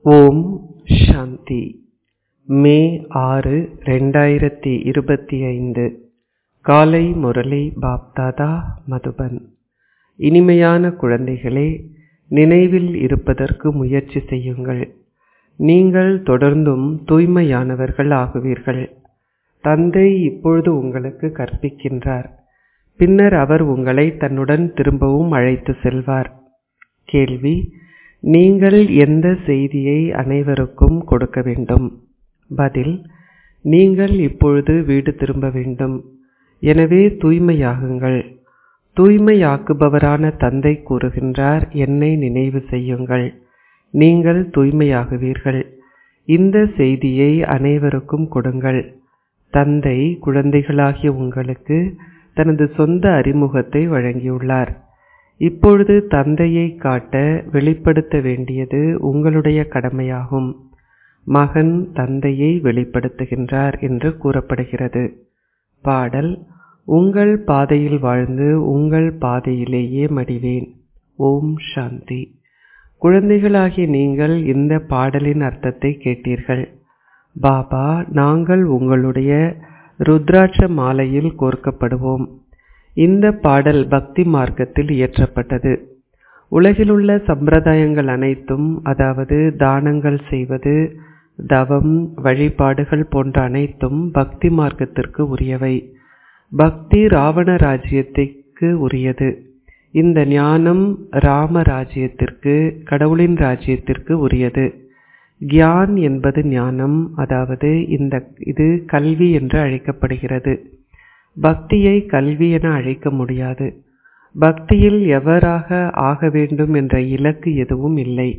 ஓம் சாந்தி மே ஆறு ரெண்டாயிரத்தி இருபத்தி ஐந்து காலை முரளி பாப்தாதா மதுபன் இனிமையான குழந்தைகளே நினைவில் இருப்பதற்கு முயற்சி செய்யுங்கள் நீங்கள் தொடர்ந்தும் தூய்மையானவர்கள் ஆகுவீர்கள் தந்தை இப்பொழுது உங்களுக்கு கற்பிக்கின்றார் பின்னர் அவர் உங்களை தன்னுடன் திரும்பவும் அழைத்து செல்வார் கேள்வி நீங்கள் எந்த செய்தியை அனைவருக்கும் கொடுக்க வேண்டும் பதில் நீங்கள் இப்பொழுது வீடு திரும்ப வேண்டும் எனவே தூய்மையாகுங்கள் தூய்மையாக்குபவரான தந்தை கூறுகின்றார் என்னை நினைவு செய்யுங்கள் நீங்கள் தூய்மையாகுவீர்கள் இந்த செய்தியை அனைவருக்கும் கொடுங்கள் தந்தை குழந்தைகளாகிய உங்களுக்கு தனது சொந்த அறிமுகத்தை வழங்கியுள்ளார் இப்பொழுது தந்தையை காட்ட வெளிப்படுத்த வேண்டியது உங்களுடைய கடமையாகும் மகன் தந்தையை வெளிப்படுத்துகின்றார் என்று கூறப்படுகிறது பாடல் உங்கள் பாதையில் வாழ்ந்து உங்கள் பாதையிலேயே மடிவேன் ஓம் சாந்தி குழந்தைகளாகிய நீங்கள் இந்த பாடலின் அர்த்தத்தை கேட்டீர்கள் பாபா நாங்கள் உங்களுடைய ருத்ராட்ச மாலையில் கோர்க்கப்படுவோம் இந்த பாடல் பக்தி மார்க்கத்தில் இயற்றப்பட்டது உலகிலுள்ள சம்பிரதாயங்கள் அனைத்தும் அதாவது தானங்கள் செய்வது தவம் வழிபாடுகள் போன்ற அனைத்தும் பக்தி மார்க்கத்திற்கு உரியவை பக்தி ராவண ராஜ்யத்திற்கு உரியது இந்த ஞானம் ராம ராஜ்யத்திற்கு கடவுளின் ராஜ்யத்திற்கு உரியது கியான் என்பது ஞானம் அதாவது இந்த இது கல்வி என்று அழைக்கப்படுகிறது பக்தியை கல்வி என அழைக்க முடியாது பக்தியில் எவராக ஆக வேண்டும் என்ற இலக்கு எதுவும் இல்லை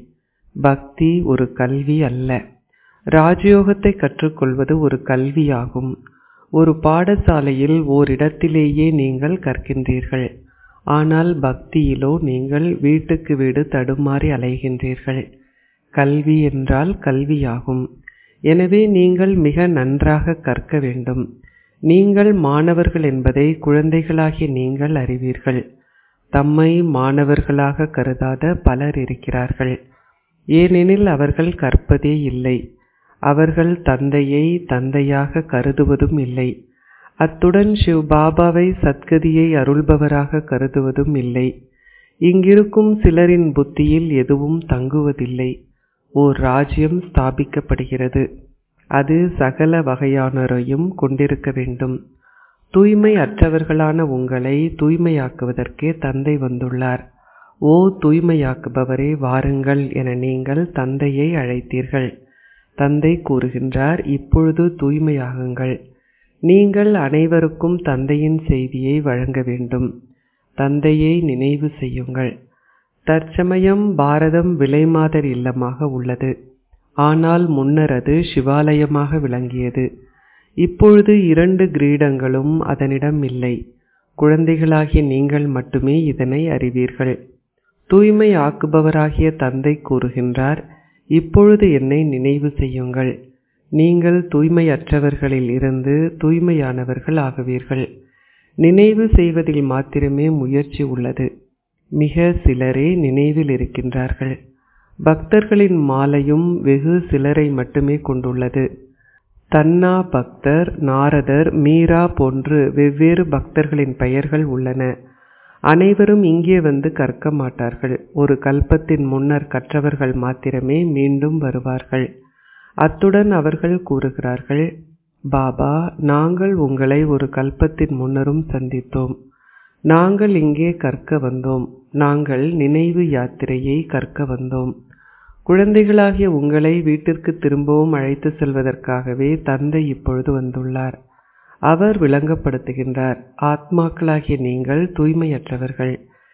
பக்தி ஒரு கல்வி அல்ல ராஜயோகத்தை கற்றுக்கொள்வது ஒரு கல்வியாகும் ஒரு பாடசாலையில் ஓரிடத்திலேயே நீங்கள் கற்கின்றீர்கள் ஆனால் பக்தியிலோ நீங்கள் வீட்டுக்கு வீடு தடுமாறி அலைகின்றீர்கள் கல்வி என்றால் கல்வியாகும் எனவே நீங்கள் மிக நன்றாக கற்க வேண்டும் நீங்கள் மாணவர்கள் என்பதை குழந்தைகளாகிய நீங்கள் அறிவீர்கள் தம்மை மாணவர்களாக கருதாத பலர் இருக்கிறார்கள் ஏனெனில் அவர்கள் கற்பதே இல்லை அவர்கள் தந்தையை தந்தையாக கருதுவதும் இல்லை அத்துடன் சிவ் பாபாவை சத்கதியை அருள்பவராக கருதுவதும் இல்லை இங்கிருக்கும் சிலரின் புத்தியில் எதுவும் தங்குவதில்லை ஓர் ராஜ்யம் ஸ்தாபிக்கப்படுகிறது அது சகல வகையானோரையும் கொண்டிருக்க வேண்டும் தூய்மை அற்றவர்களான உங்களை தூய்மையாக்குவதற்கே தந்தை வந்துள்ளார் ஓ தூய்மையாக்குபவரே வாருங்கள் என நீங்கள் தந்தையை அழைத்தீர்கள் தந்தை கூறுகின்றார் இப்பொழுது தூய்மையாகுங்கள் நீங்கள் அனைவருக்கும் தந்தையின் செய்தியை வழங்க வேண்டும் தந்தையை நினைவு செய்யுங்கள் தற்சமயம் பாரதம் விலைமாதர் இல்லமாக உள்ளது ஆனால் முன்னர் அது சிவாலயமாக விளங்கியது இப்பொழுது இரண்டு கிரீடங்களும் அதனிடம் இல்லை குழந்தைகளாகிய நீங்கள் மட்டுமே இதனை அறிவீர்கள் தூய்மை ஆக்குபவராகிய தந்தை கூறுகின்றார் இப்பொழுது என்னை நினைவு செய்யுங்கள் நீங்கள் தூய்மையற்றவர்களில் இருந்து தூய்மையானவர்கள் ஆகுவீர்கள் நினைவு செய்வதில் மாத்திரமே முயற்சி உள்ளது மிக சிலரே நினைவில் இருக்கின்றார்கள் பக்தர்களின் மாலையும் வெகு சிலரை மட்டுமே கொண்டுள்ளது தன்னா பக்தர் நாரதர் மீரா போன்று வெவ்வேறு பக்தர்களின் பெயர்கள் உள்ளன அனைவரும் இங்கே வந்து கற்க மாட்டார்கள் ஒரு கல்பத்தின் முன்னர் கற்றவர்கள் மாத்திரமே மீண்டும் வருவார்கள் அத்துடன் அவர்கள் கூறுகிறார்கள் பாபா நாங்கள் உங்களை ஒரு கல்பத்தின் முன்னரும் சந்தித்தோம் நாங்கள் இங்கே கற்க வந்தோம் நாங்கள் நினைவு யாத்திரையை கற்க வந்தோம் குழந்தைகளாகிய உங்களை வீட்டிற்கு திரும்பவும் அழைத்து செல்வதற்காகவே தந்தை இப்பொழுது வந்துள்ளார் அவர் விளங்கப்படுத்துகின்றார் ஆத்மாக்களாகிய நீங்கள் தூய்மையற்றவர்கள்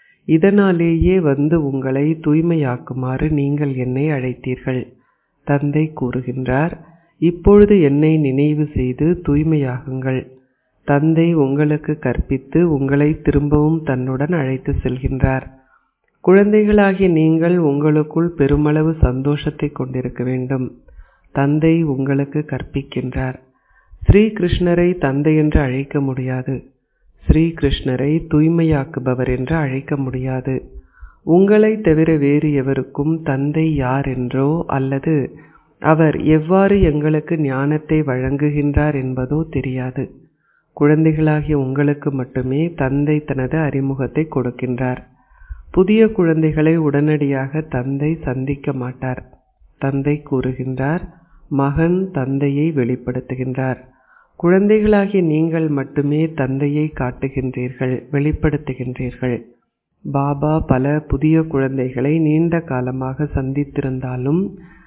இதனாலேயே வந்து உங்களை தூய்மையாக்குமாறு நீங்கள் என்னை அழைத்தீர்கள் தந்தை கூறுகின்றார் இப்பொழுது என்னை நினைவு செய்து தூய்மையாகுங்கள் தந்தை உங்களுக்கு கற்பித்து உங்களை திரும்பவும் தன்னுடன் அழைத்து செல்கின்றார் குழந்தைகளாகிய நீங்கள் உங்களுக்குள் பெருமளவு சந்தோஷத்தை கொண்டிருக்க வேண்டும் தந்தை உங்களுக்கு கற்பிக்கின்றார் ஸ்ரீ கிருஷ்ணரை தந்தை என்று அழைக்க முடியாது ஸ்ரீ கிருஷ்ணரை தூய்மையாக்குபவர் என்று அழைக்க முடியாது உங்களைத் தவிர வேறு எவருக்கும் தந்தை யார் என்றோ அல்லது அவர் எவ்வாறு எங்களுக்கு ஞானத்தை வழங்குகின்றார் என்பதோ தெரியாது குழந்தைகளாகிய உங்களுக்கு மட்டுமே தந்தை தனது அறிமுகத்தை கொடுக்கின்றார் புதிய குழந்தைகளை உடனடியாக தந்தை சந்திக்க மாட்டார் தந்தை கூறுகின்றார் மகன் தந்தையை வெளிப்படுத்துகின்றார் குழந்தைகளாகிய நீங்கள் மட்டுமே தந்தையை காட்டுகின்றீர்கள் வெளிப்படுத்துகின்றீர்கள் பாபா பல புதிய குழந்தைகளை நீண்ட காலமாக சந்தித்திருந்தாலும்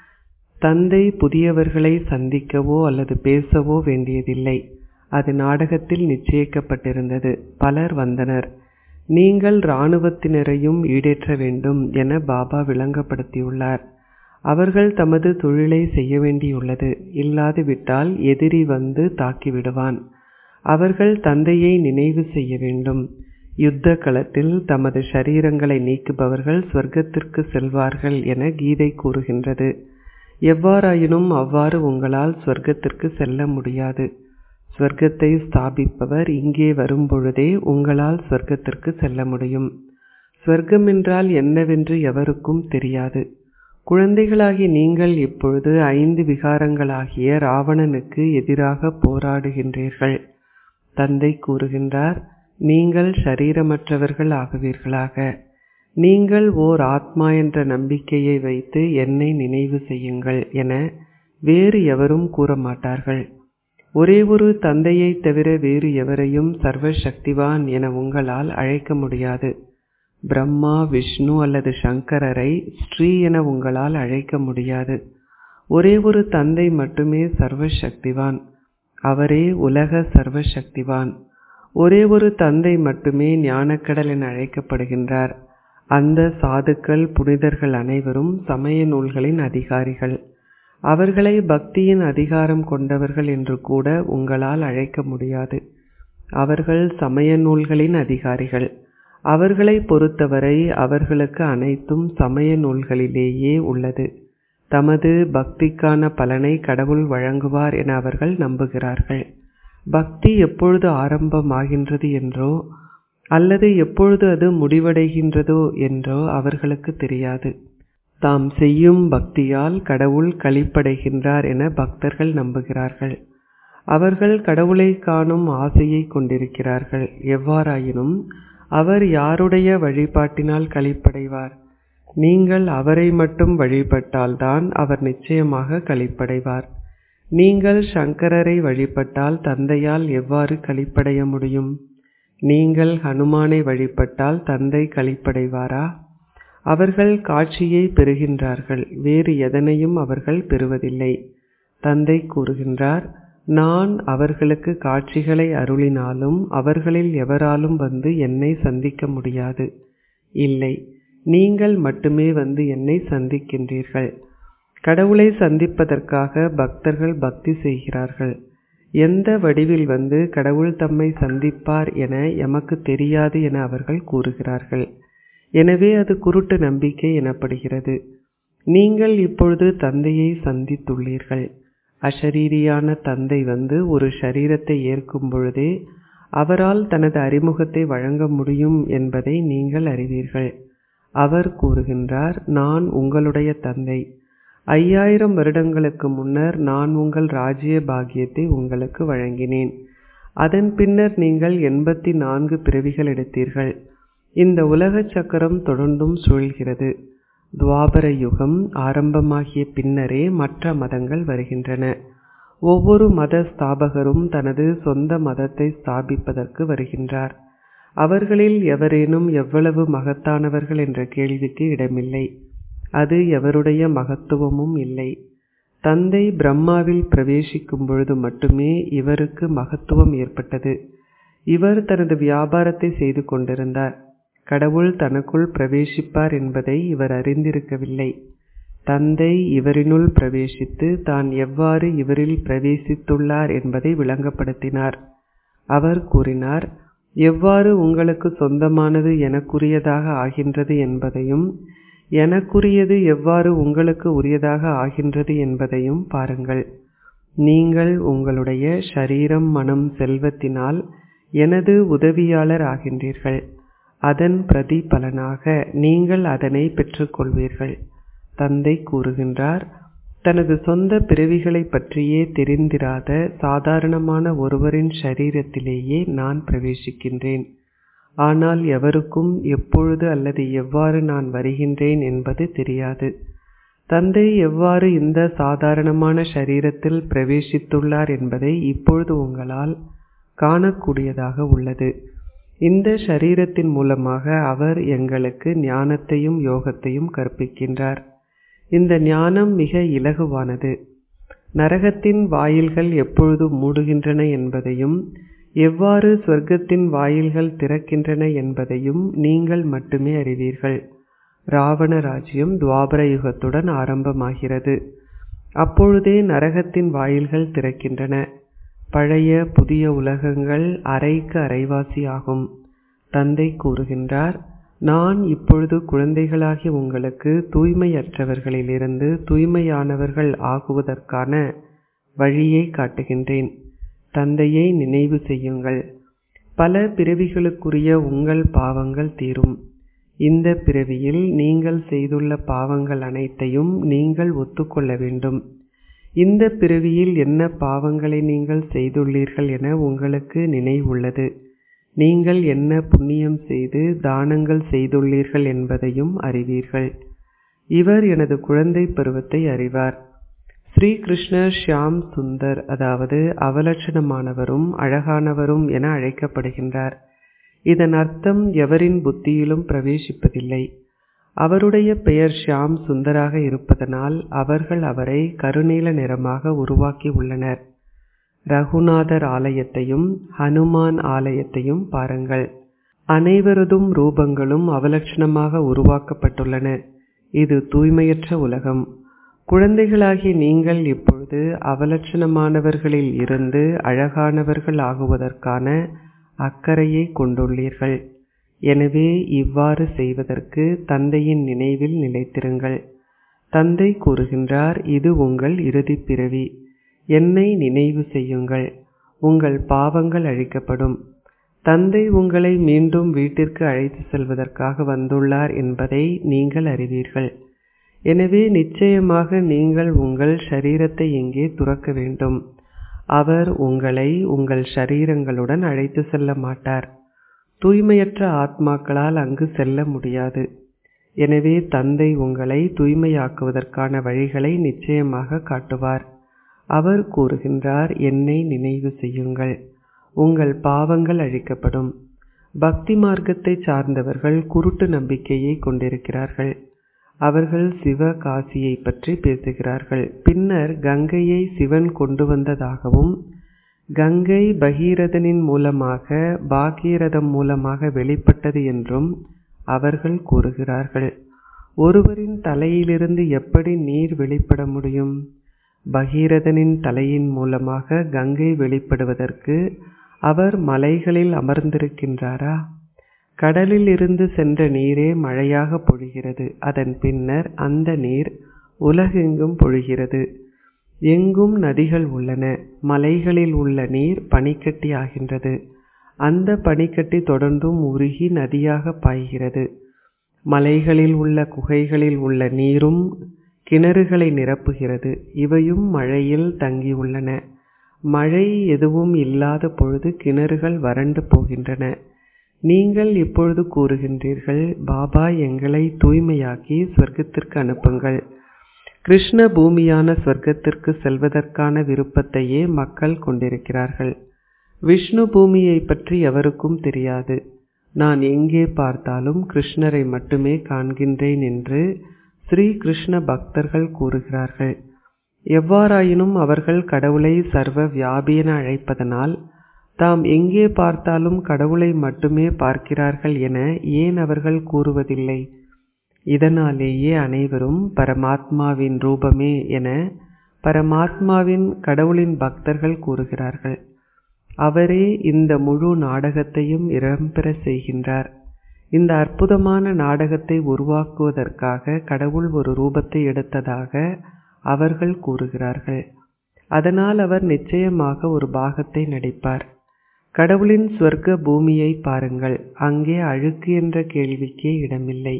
தந்தை புதியவர்களை சந்திக்கவோ அல்லது பேசவோ வேண்டியதில்லை அது நாடகத்தில் நிச்சயிக்கப்பட்டிருந்தது பலர் வந்தனர் நீங்கள் இராணுவத்தினரையும் ஈடேற்ற வேண்டும் என பாபா விளங்கப்படுத்தியுள்ளார் அவர்கள் தமது தொழிலை செய்ய வேண்டியுள்ளது இல்லாது விட்டால் எதிரி வந்து தாக்கிவிடுவான் அவர்கள் தந்தையை நினைவு செய்ய வேண்டும் யுத்த களத்தில் தமது சரீரங்களை நீக்குபவர்கள் சொர்க்கத்திற்கு செல்வார்கள் என கீதை கூறுகின்றது எவ்வாறாயினும் அவ்வாறு உங்களால் சொர்க்கத்திற்கு செல்ல முடியாது சொர்க்கத்தை ஸ்தாபிப்பவர் இங்கே வரும்பொழுதே உங்களால் சொர்க்கத்திற்கு செல்ல முடியும் சொர்க்கம் என்றால் என்னவென்று எவருக்கும் தெரியாது குழந்தைகளாகி நீங்கள் இப்பொழுது ஐந்து விகாரங்களாகிய ராவணனுக்கு எதிராக போராடுகின்றீர்கள் தந்தை கூறுகின்றார் நீங்கள் ஷரீரமற்றவர்கள் ஆகுவீர்களாக நீங்கள் ஓர் ஆத்மா என்ற நம்பிக்கையை வைத்து என்னை நினைவு செய்யுங்கள் என வேறு எவரும் கூற மாட்டார்கள் ஒரே ஒரு தந்தையைத் தவிர வேறு எவரையும் சர்வ சக்திவான் என உங்களால் அழைக்க முடியாது பிரம்மா விஷ்ணு அல்லது சங்கரரை ஸ்ரீ என உங்களால் அழைக்க முடியாது ஒரே ஒரு தந்தை மட்டுமே சர்வ சக்திவான் அவரே உலக சர்வ சக்திவான் ஒரே ஒரு தந்தை மட்டுமே ஞானக்கடல் என அழைக்கப்படுகின்றார் அந்த சாதுக்கள் புனிதர்கள் அனைவரும் சமய நூல்களின் அதிகாரிகள் அவர்களை பக்தியின் அதிகாரம் கொண்டவர்கள் என்று கூட உங்களால் அழைக்க முடியாது அவர்கள் சமய நூல்களின் அதிகாரிகள் அவர்களை பொறுத்தவரை அவர்களுக்கு அனைத்தும் சமய நூல்களிலேயே உள்ளது தமது பக்திக்கான பலனை கடவுள் வழங்குவார் என அவர்கள் நம்புகிறார்கள் பக்தி எப்பொழுது ஆரம்பமாகின்றது என்றோ அல்லது எப்பொழுது அது முடிவடைகின்றதோ என்றோ அவர்களுக்கு தெரியாது தாம் செய்யும் பக்தியால் கடவுள் களிப்படைகின்றார் என பக்தர்கள் நம்புகிறார்கள் அவர்கள் கடவுளை காணும் ஆசையை கொண்டிருக்கிறார்கள் எவ்வாறாயினும் அவர் யாருடைய வழிபாட்டினால் களிப்படைவார் நீங்கள் அவரை மட்டும் வழிபட்டால்தான் அவர் நிச்சயமாக களிப்படைவார் நீங்கள் சங்கரரை வழிபட்டால் தந்தையால் எவ்வாறு களிப்படைய முடியும் நீங்கள் ஹனுமானை வழிபட்டால் தந்தை களிப்படைவாரா அவர்கள் காட்சியை பெறுகின்றார்கள் வேறு எதனையும் அவர்கள் பெறுவதில்லை தந்தை கூறுகின்றார் நான் அவர்களுக்கு காட்சிகளை அருளினாலும் அவர்களில் எவராலும் வந்து என்னை சந்திக்க முடியாது இல்லை நீங்கள் மட்டுமே வந்து என்னை சந்திக்கின்றீர்கள் கடவுளை சந்திப்பதற்காக பக்தர்கள் பக்தி செய்கிறார்கள் எந்த வடிவில் வந்து கடவுள் தம்மை சந்திப்பார் என எமக்கு தெரியாது என அவர்கள் கூறுகிறார்கள் எனவே அது குருட்டு நம்பிக்கை எனப்படுகிறது நீங்கள் இப்பொழுது தந்தையை சந்தித்துள்ளீர்கள் அஷரீரியான தந்தை வந்து ஒரு ஷரீரத்தை ஏற்கும் பொழுதே அவரால் தனது அறிமுகத்தை வழங்க முடியும் என்பதை நீங்கள் அறிவீர்கள் அவர் கூறுகின்றார் நான் உங்களுடைய தந்தை ஐயாயிரம் வருடங்களுக்கு முன்னர் நான் உங்கள் ராஜ்ய பாக்கியத்தை உங்களுக்கு வழங்கினேன் அதன் பின்னர் நீங்கள் எண்பத்தி நான்கு பிறவிகள் எடுத்தீர்கள் இந்த உலக சக்கரம் தொடர்ந்தும் சுழல்கிறது துவாபர யுகம் ஆரம்பமாகிய பின்னரே மற்ற மதங்கள் வருகின்றன ஒவ்வொரு மத ஸ்தாபகரும் தனது சொந்த மதத்தை ஸ்தாபிப்பதற்கு வருகின்றார் அவர்களில் எவரேனும் எவ்வளவு மகத்தானவர்கள் என்ற கேள்விக்கு இடமில்லை அது எவருடைய மகத்துவமும் இல்லை தந்தை பிரம்மாவில் பிரவேசிக்கும் பொழுது மட்டுமே இவருக்கு மகத்துவம் ஏற்பட்டது இவர் தனது வியாபாரத்தை செய்து கொண்டிருந்தார் கடவுள் தனக்குள் பிரவேசிப்பார் என்பதை இவர் அறிந்திருக்கவில்லை தந்தை இவரினுள் பிரவேசித்து தான் எவ்வாறு இவரில் பிரவேசித்துள்ளார் என்பதை விளங்கப்படுத்தினார் அவர் கூறினார் எவ்வாறு உங்களுக்கு சொந்தமானது எனக்குரியதாக ஆகின்றது என்பதையும் எனக்குரியது எவ்வாறு உங்களுக்கு உரியதாக ஆகின்றது என்பதையும் பாருங்கள் நீங்கள் உங்களுடைய ஷரீரம் மனம் செல்வத்தினால் எனது உதவியாளர் ஆகின்றீர்கள் அதன் பிரதிபலனாக நீங்கள் அதனை பெற்றுக்கொள்வீர்கள் தந்தை கூறுகின்றார் தனது சொந்த பிறவிகளை பற்றியே தெரிந்திராத சாதாரணமான ஒருவரின் ஷரீரத்திலேயே நான் பிரவேசிக்கின்றேன் ஆனால் எவருக்கும் எப்பொழுது அல்லது எவ்வாறு நான் வருகின்றேன் என்பது தெரியாது தந்தை எவ்வாறு இந்த சாதாரணமான ஷரீரத்தில் பிரவேசித்துள்ளார் என்பதை இப்பொழுது உங்களால் காணக்கூடியதாக உள்ளது இந்த ஷரீரத்தின் மூலமாக அவர் எங்களுக்கு ஞானத்தையும் யோகத்தையும் கற்பிக்கின்றார் இந்த ஞானம் மிக இலகுவானது நரகத்தின் வாயில்கள் எப்பொழுது மூடுகின்றன என்பதையும் எவ்வாறு சொர்க்கத்தின் வாயில்கள் திறக்கின்றன என்பதையும் நீங்கள் மட்டுமே அறிவீர்கள் ராவண ராஜ்யம் துவாபர யுகத்துடன் ஆரம்பமாகிறது அப்பொழுதே நரகத்தின் வாயில்கள் திறக்கின்றன பழைய புதிய உலகங்கள் அரைக்கு அரைவாசி ஆகும் தந்தை கூறுகின்றார் நான் இப்பொழுது குழந்தைகளாகிய உங்களுக்கு தூய்மையற்றவர்களிலிருந்து தூய்மையானவர்கள் ஆகுவதற்கான வழியை காட்டுகின்றேன் தந்தையை நினைவு செய்யுங்கள் பல பிறவிகளுக்குரிய உங்கள் பாவங்கள் தீரும் இந்த பிறவியில் நீங்கள் செய்துள்ள பாவங்கள் அனைத்தையும் நீங்கள் ஒத்துக்கொள்ள வேண்டும் இந்த பிறவியில் என்ன பாவங்களை நீங்கள் செய்துள்ளீர்கள் என உங்களுக்கு நினைவுள்ளது நீங்கள் என்ன புண்ணியம் செய்து தானங்கள் செய்துள்ளீர்கள் என்பதையும் அறிவீர்கள் இவர் எனது குழந்தை பருவத்தை அறிவார் ஸ்ரீ கிருஷ்ணர் ஷியாம் சுந்தர் அதாவது அவலட்சணமானவரும் அழகானவரும் என அழைக்கப்படுகின்றார் இதன் அர்த்தம் எவரின் புத்தியிலும் பிரவேசிப்பதில்லை அவருடைய பெயர் ஷியாம் சுந்தராக இருப்பதனால் அவர்கள் அவரை கருநீல நிறமாக உருவாக்கி உள்ளனர் ரகுநாதர் ஆலயத்தையும் ஹனுமான் ஆலயத்தையும் பாருங்கள் அனைவரதும் ரூபங்களும் அவலட்சணமாக உருவாக்கப்பட்டுள்ளன இது தூய்மையற்ற உலகம் குழந்தைகளாகிய நீங்கள் இப்பொழுது அவலட்சணமானவர்களில் இருந்து அழகானவர்கள் ஆகுவதற்கான அக்கறையை கொண்டுள்ளீர்கள் எனவே இவ்வாறு செய்வதற்கு தந்தையின் நினைவில் நிலைத்திருங்கள் தந்தை கூறுகின்றார் இது உங்கள் இறுதிப் பிறவி என்னை நினைவு செய்யுங்கள் உங்கள் பாவங்கள் அழிக்கப்படும் தந்தை உங்களை மீண்டும் வீட்டிற்கு அழைத்து செல்வதற்காக வந்துள்ளார் என்பதை நீங்கள் அறிவீர்கள் எனவே நிச்சயமாக நீங்கள் உங்கள் ஷரீரத்தை இங்கே துறக்க வேண்டும் அவர் உங்களை உங்கள் ஷரீரங்களுடன் அழைத்து செல்ல மாட்டார் தூய்மையற்ற ஆத்மாக்களால் அங்கு செல்ல முடியாது எனவே தந்தை உங்களை தூய்மையாக்குவதற்கான வழிகளை நிச்சயமாக காட்டுவார் அவர் கூறுகின்றார் என்னை நினைவு செய்யுங்கள் உங்கள் பாவங்கள் அழிக்கப்படும் பக்தி மார்க்கத்தை சார்ந்தவர்கள் குருட்டு நம்பிக்கையை கொண்டிருக்கிறார்கள் அவர்கள் சிவ காசியை பற்றி பேசுகிறார்கள் பின்னர் கங்கையை சிவன் கொண்டு வந்ததாகவும் கங்கை பகீரதனின் மூலமாக பாகீரதம் மூலமாக வெளிப்பட்டது என்றும் அவர்கள் கூறுகிறார்கள் ஒருவரின் தலையிலிருந்து எப்படி நீர் வெளிப்பட முடியும் பகீரதனின் தலையின் மூலமாக கங்கை வெளிப்படுவதற்கு அவர் மலைகளில் அமர்ந்திருக்கின்றாரா கடலில் இருந்து சென்ற நீரே மழையாக பொழிகிறது அதன் பின்னர் அந்த நீர் உலகெங்கும் பொழிகிறது எங்கும் நதிகள் உள்ளன மலைகளில் உள்ள நீர் பனிக்கட்டி ஆகின்றது அந்த பனிக்கட்டி தொடர்ந்தும் உருகி நதியாக பாய்கிறது மலைகளில் உள்ள குகைகளில் உள்ள நீரும் கிணறுகளை நிரப்புகிறது இவையும் மழையில் தங்கியுள்ளன மழை எதுவும் இல்லாத பொழுது கிணறுகள் வறண்டு போகின்றன நீங்கள் இப்பொழுது கூறுகின்றீர்கள் பாபா எங்களை தூய்மையாக்கி சொர்க்கத்திற்கு அனுப்புங்கள் கிருஷ்ண பூமியான சொர்க்கத்திற்கு செல்வதற்கான விருப்பத்தையே மக்கள் கொண்டிருக்கிறார்கள் விஷ்ணு பூமியை பற்றி எவருக்கும் தெரியாது நான் எங்கே பார்த்தாலும் கிருஷ்ணரை மட்டுமே காண்கின்றேன் என்று ஸ்ரீ கிருஷ்ண பக்தர்கள் கூறுகிறார்கள் எவ்வாறாயினும் அவர்கள் கடவுளை சர்வ வியாபியென அழைப்பதனால் தாம் எங்கே பார்த்தாலும் கடவுளை மட்டுமே பார்க்கிறார்கள் என ஏன் அவர்கள் கூறுவதில்லை இதனாலேயே அனைவரும் பரமாத்மாவின் ரூபமே என பரமாத்மாவின் கடவுளின் பக்தர்கள் கூறுகிறார்கள் அவரே இந்த முழு நாடகத்தையும் இடம்பெற செய்கின்றார் இந்த அற்புதமான நாடகத்தை உருவாக்குவதற்காக கடவுள் ஒரு ரூபத்தை எடுத்ததாக அவர்கள் கூறுகிறார்கள் அதனால் அவர் நிச்சயமாக ஒரு பாகத்தை நடிப்பார் கடவுளின் ஸ்வர்க்க பூமியை பாருங்கள் அங்கே அழுக்கு என்ற கேள்விக்கே இடமில்லை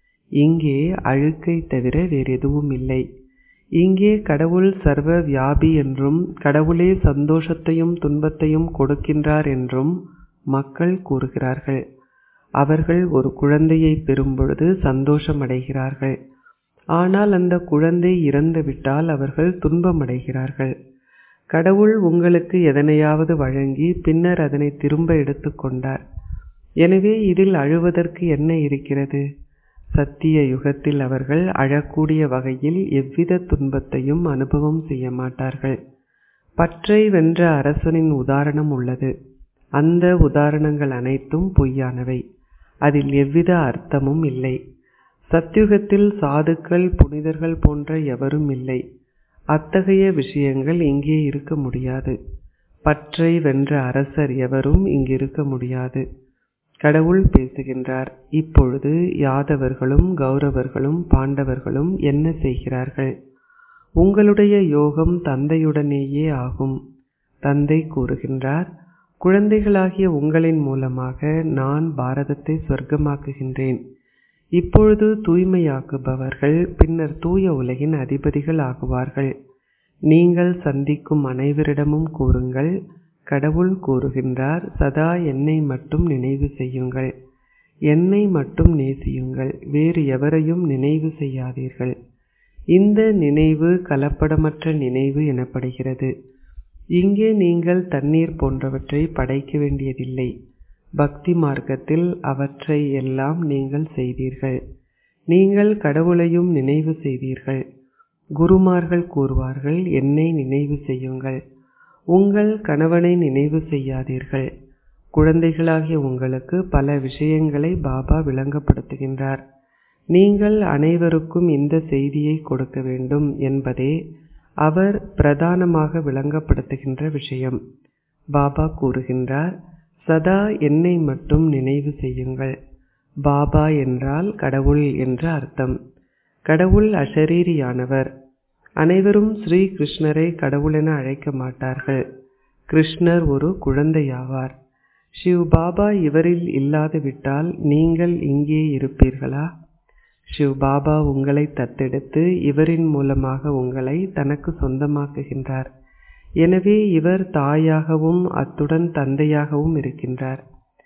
இங்கே அழுக்கை தவிர வேறெதுவும் இல்லை இங்கே கடவுள் சர்வ வியாபி என்றும் கடவுளே சந்தோஷத்தையும் துன்பத்தையும் கொடுக்கின்றார் என்றும் மக்கள் கூறுகிறார்கள் அவர்கள் ஒரு குழந்தையை பெறும்பொழுது சந்தோஷமடைகிறார்கள் ஆனால் அந்த குழந்தை இறந்துவிட்டால் அவர்கள் துன்பமடைகிறார்கள் கடவுள் உங்களுக்கு எதனையாவது வழங்கி பின்னர் அதனை திரும்ப எடுத்துக்கொண்டார் எனவே இதில் அழுவதற்கு என்ன இருக்கிறது சத்திய யுகத்தில் அவர்கள் அழக்கூடிய வகையில் எவ்வித துன்பத்தையும் அனுபவம் செய்ய மாட்டார்கள் பற்றை வென்ற அரசனின் உதாரணம் உள்ளது அந்த உதாரணங்கள் அனைத்தும் பொய்யானவை அதில் எவ்வித அர்த்தமும் இல்லை சத்யுகத்தில் சாதுக்கள் புனிதர்கள் போன்ற எவரும் இல்லை அத்தகைய விஷயங்கள் இங்கே இருக்க முடியாது பற்றை வென்ற அரசர் எவரும் இங்கிருக்க முடியாது கடவுள் பேசுகின்றார் இப்பொழுது யாதவர்களும் கௌரவர்களும் பாண்டவர்களும் என்ன செய்கிறார்கள் உங்களுடைய யோகம் தந்தையுடனேயே ஆகும் தந்தை கூறுகின்றார் குழந்தைகளாகிய உங்களின் மூலமாக நான் பாரதத்தை சொர்க்கமாக்குகின்றேன் இப்பொழுது தூய்மையாக்குபவர்கள் பின்னர் தூய உலகின் அதிபதிகள் ஆகுவார்கள் நீங்கள் சந்திக்கும் அனைவரிடமும் கூறுங்கள் கடவுள் கூறுகின்றார் சதா என்னை மட்டும் நினைவு செய்யுங்கள் என்னை மட்டும் நேசியுங்கள் வேறு எவரையும் நினைவு செய்யாதீர்கள் இந்த நினைவு கலப்படமற்ற நினைவு எனப்படுகிறது இங்கே நீங்கள் தண்ணீர் போன்றவற்றை படைக்க வேண்டியதில்லை பக்தி மார்க்கத்தில் அவற்றை எல்லாம் நீங்கள் செய்தீர்கள் நீங்கள் கடவுளையும் நினைவு செய்தீர்கள் குருமார்கள் கூறுவார்கள் என்னை நினைவு செய்யுங்கள் உங்கள் கணவனை நினைவு செய்யாதீர்கள் குழந்தைகளாகிய உங்களுக்கு பல விஷயங்களை பாபா விளங்கப்படுத்துகின்றார் நீங்கள் அனைவருக்கும் இந்த செய்தியை கொடுக்க வேண்டும் என்பதே அவர் பிரதானமாக விளங்கப்படுத்துகின்ற விஷயம் பாபா கூறுகின்றார் சதா என்னை மட்டும் நினைவு செய்யுங்கள் பாபா என்றால் கடவுள் என்று அர்த்தம் கடவுள் அஷரீரியானவர் அனைவரும் ஸ்ரீ கிருஷ்ணரை கடவுள் என அழைக்க மாட்டார்கள் கிருஷ்ணர் ஒரு குழந்தையாவார் ஷிவ் பாபா இவரில் இல்லாது விட்டால் நீங்கள் இங்கே இருப்பீர்களா ஷிவ் பாபா உங்களை தத்தெடுத்து இவரின் மூலமாக உங்களை தனக்கு சொந்தமாக்குகின்றார் எனவே இவர் தாயாகவும் அத்துடன் தந்தையாகவும் இருக்கின்றார்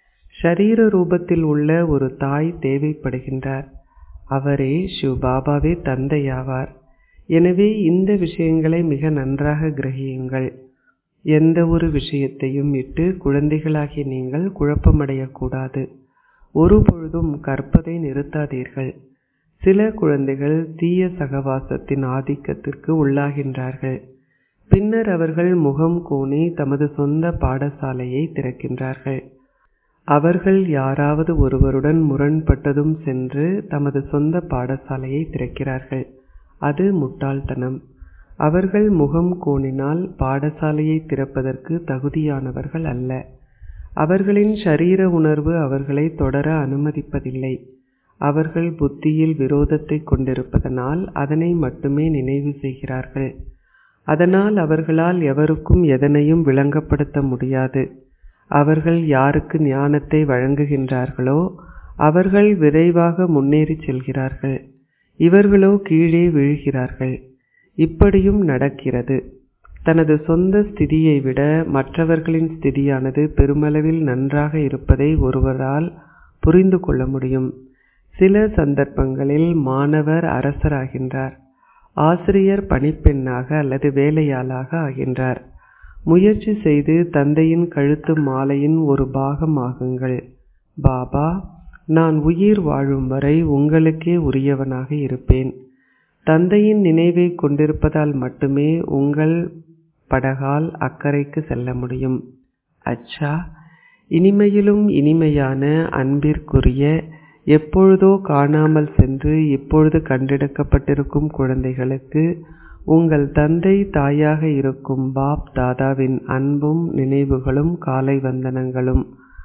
ஷரீர ரூபத்தில் உள்ள ஒரு தாய் தேவைப்படுகின்றார் அவரே ஷிவ் பாபாவே தந்தையாவார் எனவே இந்த விஷயங்களை மிக நன்றாக கிரகியுங்கள் எந்த ஒரு விஷயத்தையும் இட்டு குழந்தைகளாகிய நீங்கள் குழப்பமடையக்கூடாது ஒருபொழுதும் கற்பதை நிறுத்தாதீர்கள் சில குழந்தைகள் தீய சகவாசத்தின் ஆதிக்கத்திற்கு உள்ளாகின்றார்கள் பின்னர் அவர்கள் முகம் கோணி தமது சொந்த பாடசாலையை திறக்கின்றார்கள் அவர்கள் யாராவது ஒருவருடன் முரண்பட்டதும் சென்று தமது சொந்த பாடசாலையை திறக்கிறார்கள் அது முட்டாள்தனம் அவர்கள் முகம் கோணினால் பாடசாலையை திறப்பதற்கு தகுதியானவர்கள் அல்ல அவர்களின் ஷரீர உணர்வு அவர்களை தொடர அனுமதிப்பதில்லை அவர்கள் புத்தியில் விரோதத்தை கொண்டிருப்பதனால் அதனை மட்டுமே நினைவு செய்கிறார்கள் அதனால் அவர்களால் எவருக்கும் எதனையும் விளங்கப்படுத்த முடியாது அவர்கள் யாருக்கு ஞானத்தை வழங்குகின்றார்களோ அவர்கள் விரைவாக முன்னேறி செல்கிறார்கள் இவர்களோ கீழே விழுகிறார்கள் இப்படியும் நடக்கிறது தனது சொந்த ஸ்திதியை விட மற்றவர்களின் ஸ்திதியானது பெருமளவில் நன்றாக இருப்பதை ஒருவரால் புரிந்து கொள்ள முடியும் சில சந்தர்ப்பங்களில் மாணவர் அரசராகின்றார் ஆசிரியர் பணிப்பெண்ணாக அல்லது வேலையாளாக ஆகின்றார் முயற்சி செய்து தந்தையின் கழுத்து மாலையின் ஒரு பாகம் ஆகுங்கள் பாபா நான் உயிர் வாழும் வரை உங்களுக்கே உரியவனாக இருப்பேன் தந்தையின் நினைவை கொண்டிருப்பதால் மட்டுமே உங்கள் படகால் அக்கறைக்கு செல்ல முடியும் அச்சா இனிமையிலும் இனிமையான அன்பிற்குரிய எப்பொழுதோ காணாமல் சென்று இப்பொழுது கண்டெடுக்கப்பட்டிருக்கும் குழந்தைகளுக்கு உங்கள் தந்தை தாயாக இருக்கும் பாப் தாதாவின் அன்பும் நினைவுகளும் காலை வந்தனங்களும்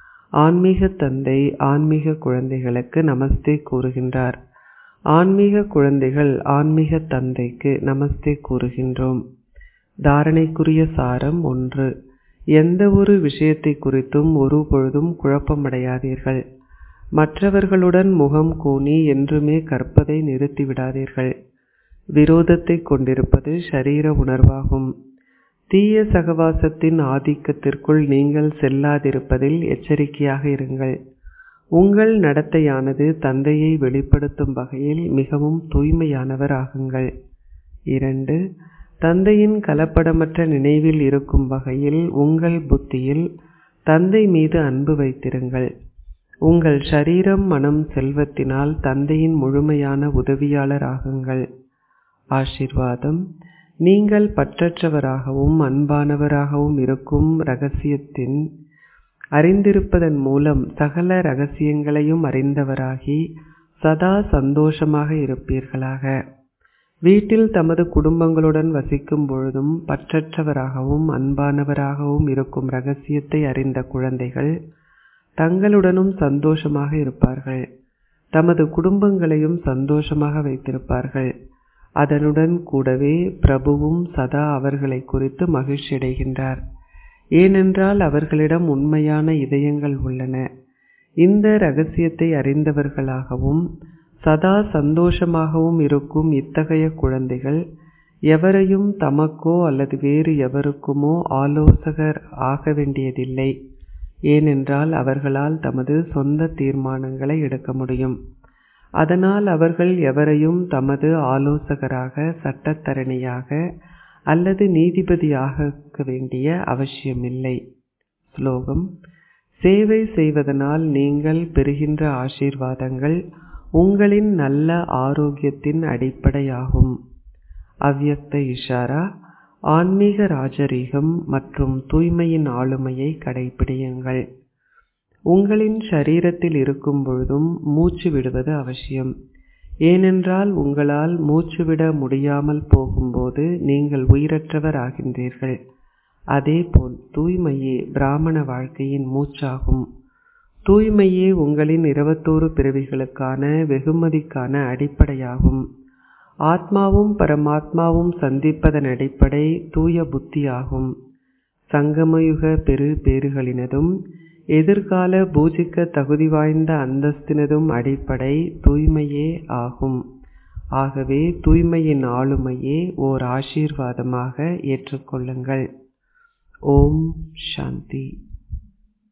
ஆன்மீக தந்தை ஆன்மீக குழந்தைகளுக்கு நமஸ்தே கூறுகின்றார் ஆன்மீக குழந்தைகள் ஆன்மீக தந்தைக்கு நமஸ்தே கூறுகின்றோம் தாரணைக்குரிய சாரம் ஒன்று எந்த ஒரு விஷயத்தை குறித்தும் ஒரு பொழுதும் குழப்பமடையாதீர்கள் மற்றவர்களுடன் முகம் கூனி என்றுமே கற்பதை நிறுத்திவிடாதீர்கள் விரோதத்தை கொண்டிருப்பது ஷரீர உணர்வாகும் தீய சகவாசத்தின் ஆதிக்கத்திற்குள் நீங்கள் செல்லாதிருப்பதில் எச்சரிக்கையாக இருங்கள் உங்கள் நடத்தையானது தந்தையை வெளிப்படுத்தும் வகையில் மிகவும் தூய்மையானவர் ஆகுங்கள் இரண்டு தந்தையின் கலப்படமற்ற நினைவில் இருக்கும் வகையில் உங்கள் புத்தியில் தந்தை மீது அன்பு வைத்திருங்கள் உங்கள் ஷரீரம் மனம் செல்வத்தினால் தந்தையின் முழுமையான உதவியாளர் ஆகுங்கள் ஆசிர்வாதம் நீங்கள் பற்றற்றவராகவும் அன்பானவராகவும் இருக்கும் ரகசியத்தின் அறிந்திருப்பதன் மூலம் சகல ரகசியங்களையும் அறிந்தவராகி சதா சந்தோஷமாக இருப்பீர்களாக வீட்டில் தமது குடும்பங்களுடன் வசிக்கும் பொழுதும் பற்றற்றவராகவும் அன்பானவராகவும் இருக்கும் ரகசியத்தை அறிந்த குழந்தைகள் தங்களுடனும் சந்தோஷமாக இருப்பார்கள் தமது குடும்பங்களையும் சந்தோஷமாக வைத்திருப்பார்கள் அதனுடன் கூடவே பிரபுவும் சதா அவர்களை குறித்து மகிழ்ச்சியடைகின்றார் ஏனென்றால் அவர்களிடம் உண்மையான இதயங்கள் உள்ளன இந்த ரகசியத்தை அறிந்தவர்களாகவும் சதா சந்தோஷமாகவும் இருக்கும் இத்தகைய குழந்தைகள் எவரையும் தமக்கோ அல்லது வேறு எவருக்குமோ ஆலோசகர் ஆக வேண்டியதில்லை ஏனென்றால் அவர்களால் தமது சொந்த தீர்மானங்களை எடுக்க முடியும் அதனால் அவர்கள் எவரையும் தமது ஆலோசகராக சட்டத்தரணியாக அல்லது நீதிபதியாக வேண்டிய அவசியமில்லை ஸ்லோகம் சேவை செய்வதனால் நீங்கள் பெறுகின்ற ஆசீர்வாதங்கள் உங்களின் நல்ல ஆரோக்கியத்தின் அடிப்படையாகும் அவ்யக்த இஷாரா ஆன்மீக ராஜரீகம் மற்றும் தூய்மையின் ஆளுமையை கடைபிடியுங்கள் உங்களின் ஷரீரத்தில் இருக்கும் பொழுதும் மூச்சு விடுவது அவசியம் ஏனென்றால் உங்களால் மூச்சுவிட முடியாமல் போகும்போது நீங்கள் உயிரற்றவர் ஆகின்றீர்கள் அதேபோல் தூய்மையே பிராமண வாழ்க்கையின் மூச்சாகும் தூய்மையே உங்களின் இருபத்தோரு பிறவிகளுக்கான வெகுமதிக்கான அடிப்படையாகும் ஆத்மாவும் பரமாத்மாவும் சந்திப்பதன் அடிப்படை தூய புத்தியாகும் சங்கமயுக பெரு பேறுகளினதும் எதிர்கால பூஜிக்க தகுதி வாய்ந்த அந்தஸ்தினதும் அடிப்படை தூய்மையே ஆகும் ஆகவே தூய்மையின் ஆளுமையே ஓர் ஆசீர்வாதமாக ஏற்றுக்கொள்ளுங்கள் ஓம் சாந்தி